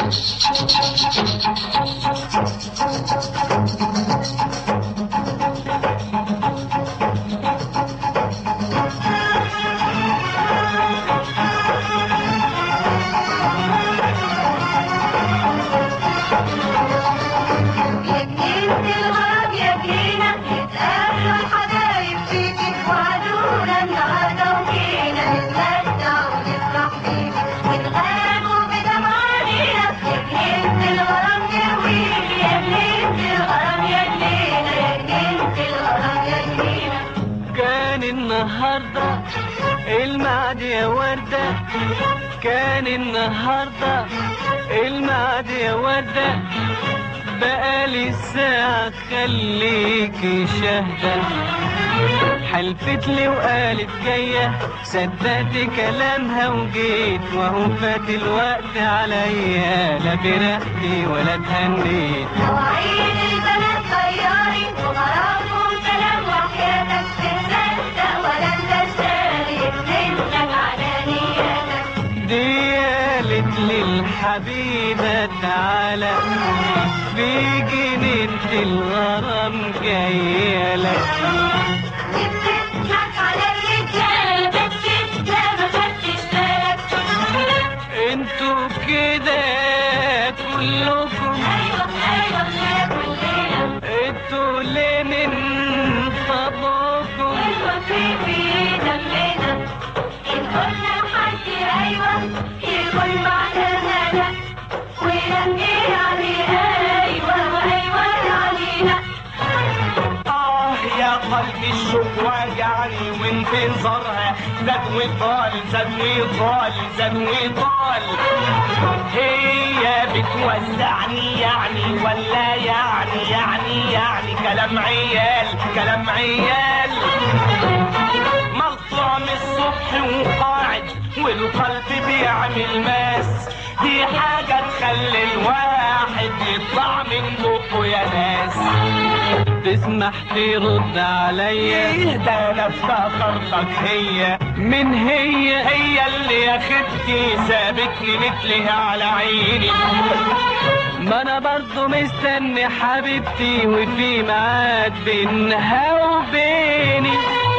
يا جنينة الغرام يا جنينة نتقابلوا الحبايب فيكي وعدونا النهاردة وجينا نتمتع ونفرح بيكي ونغابوا بدمع عينينا يا جنينة الغرام جويلي يا جنينة الغرام يا جنينة يا جنينة الغرام يا جنينة كان النهاردة الميعاد يا وردة كان النهاردة الميعاد يا وردة بقالي ساعة خليكي شاهدة حلفت لي وقالت جاية صدقت كلامها وجيت وهو فات الوقت عليا لا فرحتي ولا اتهنيت مواعيد البنات طياري وغرامهم سلام وحياتك تصدق ولا انت شاري منك على نياتك دي قالت لي الحبيبة تعالى في جنينة الغرام جاية لك بتضحك على الرجالة بس لا ما خدتش بالك انتوا كده كلكم ايوه ايوه يا كلنا انتوا ليه من فضلكم ايوه في في دمنا ان قلنا لحد ايوه يكون معناها لا ولما يعني ايوه وايوه يعني لا آه يا قلبي الشوق وجعني وانتظارها زاد وطال زاد وطال زاد وطال هي بتوزعني يعني ولا يعني يعني يعني كلام عيال كلام عيال مقطوع من الصبح وقاعد والقلب بيعمل ماس دي حاجة تخلي الواحد يطلع من بقه يا ناس تسمح ترد عليا ايه ده انا افتكرتك هي من هي هي اللي يا ختي سابتني مثلها على عيني ما انا برضو مستني حبيبتي وفي ميعاد بينها وبيني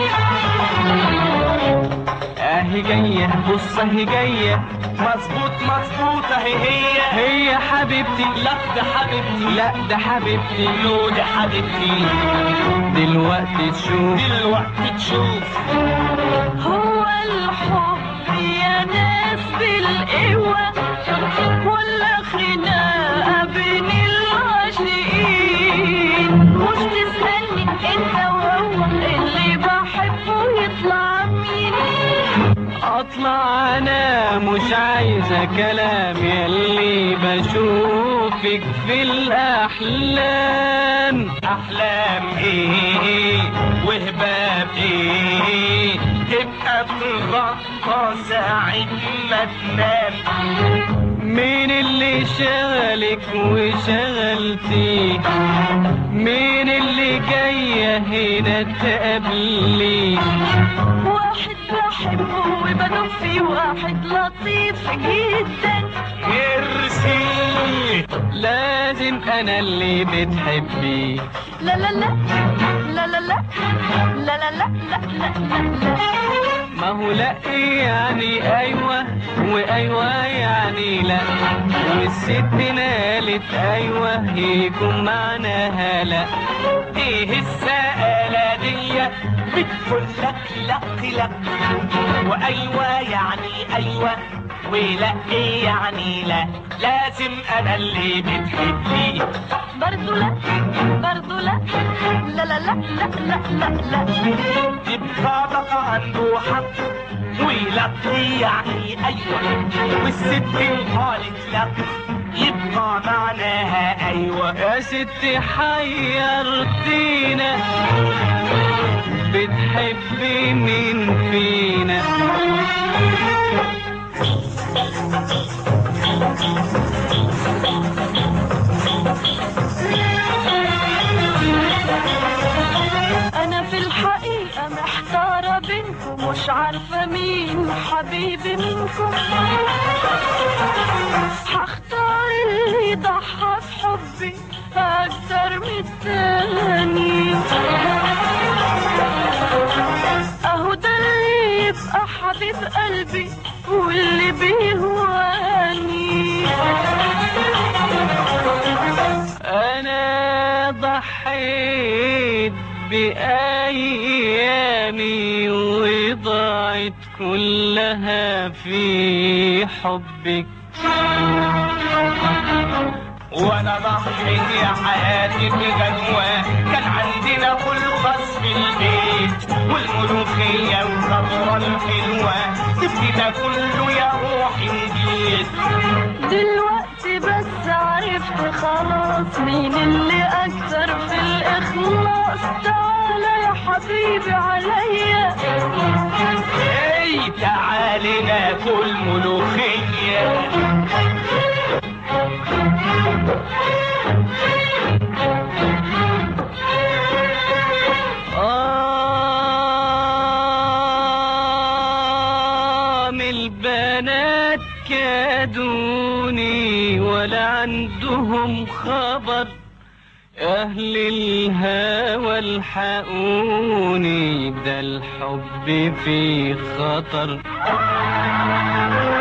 اهي جاية بص اهي جاية مظبوط مظبوط اهي هي هي حبيبتي لا ده حبيبتي لا ده حبيبتي لو ده حبيبتي دلوقتي تشوف دلوقتي تشوف هو الحب يا ناس بالقوة ولا خناقة بين العاشقين مش تسألني انت وهو اللي بحبه يطلع مين اطلع انا مش عايزة كلام يلي بشوفك في الاحلام احلام ايه وهباب ايه تبقى تغطى ساعة ما تنام مين اللي شغلك وشغلتي مين اللي جاية هنا تقابلي واحد بحبه وبدوب فيه واحد لطيف جدا ارسي لازم انا اللي بتحبي لا لا لا لا لا لا لا لا لا لا لا لا لا ما هو لا يعني ايوه وايوه يعني لا والست نالت ايوه يكون معناها لا ايه السآلة دي بتقول لك لا لا وايوه يعني ايوه ولا ايه يعني لا لازم انا اللي بتحبيه برضو لا برضو لا لا لا لا لا لا لا لا يبقى بقى عنده حق ويلقي يعني ايوه والست قالت لا يبقى معناها ايوه يا ستي حيرتينا بتحبي مين فينا انا في الحقيقة محتارة بينكم مش عارفة مين حبيبي منكم هختار التاني اهو ده اللي يبقى حبيب قلبي واللي بيهواني انا ضحيت بايامي وضاعت كلها في حبك وانا ضحيت يا حياتي بجدوى كان عندنا كل خاص في البيت والملوخية والخضرة الحلوة سبت ده كله يا روحي نجيت دلوقتي بس عرفت خلاص مين اللي اكتر في الاخلاص تعالى يا حبيبي عليا اي تعالي ناكل ملوخية آم البنات كادوني ولا عندهم خبر أهل الهوى الحقوني ده الحب في خطر